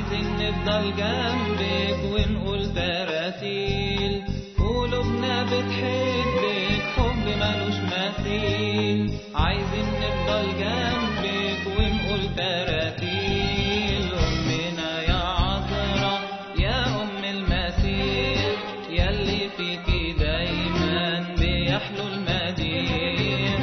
عايزين نفضل جنبك ونقول تراتيل قلوبنا بتحبك حب ملوش مثيل عايزين نفضل جنبك ونقول تراتيل أمنا يا عذراء يا أم المسيح يلي فيكي دايما بيحلو المديح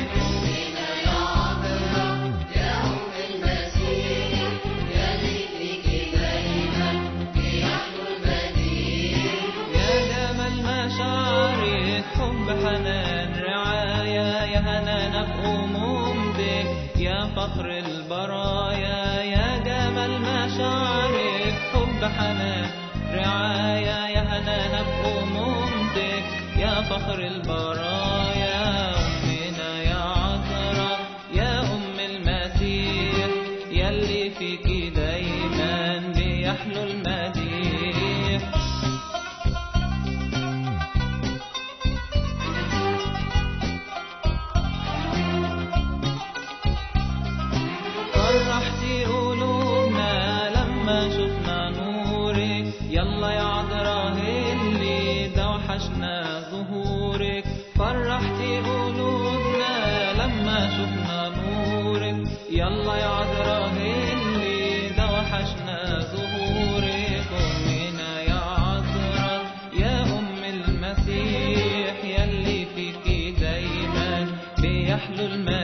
يا جمال مشاعرك حب حنان رعاية يا هنانا بأمومتك يا فخر البرايا يا جمال مشاعرك حب حنان رعاية يا هنانا بأمومتك يا فخر البرايا أمنا يا عذراء يا أم المسيح يلي فيكي دايما بيحلو المديح فرحتي قلوبنا لما شفنا نورك يلا يا عذراء اللي دوحشنا ظهورك فرحتي قلوبنا لما شفنا نورك يلا يا عذراء اللي دوحشنا ظهورك أمنا يا عذراء يا أم المسيح يلي فيكي دايما بيحلو المسيح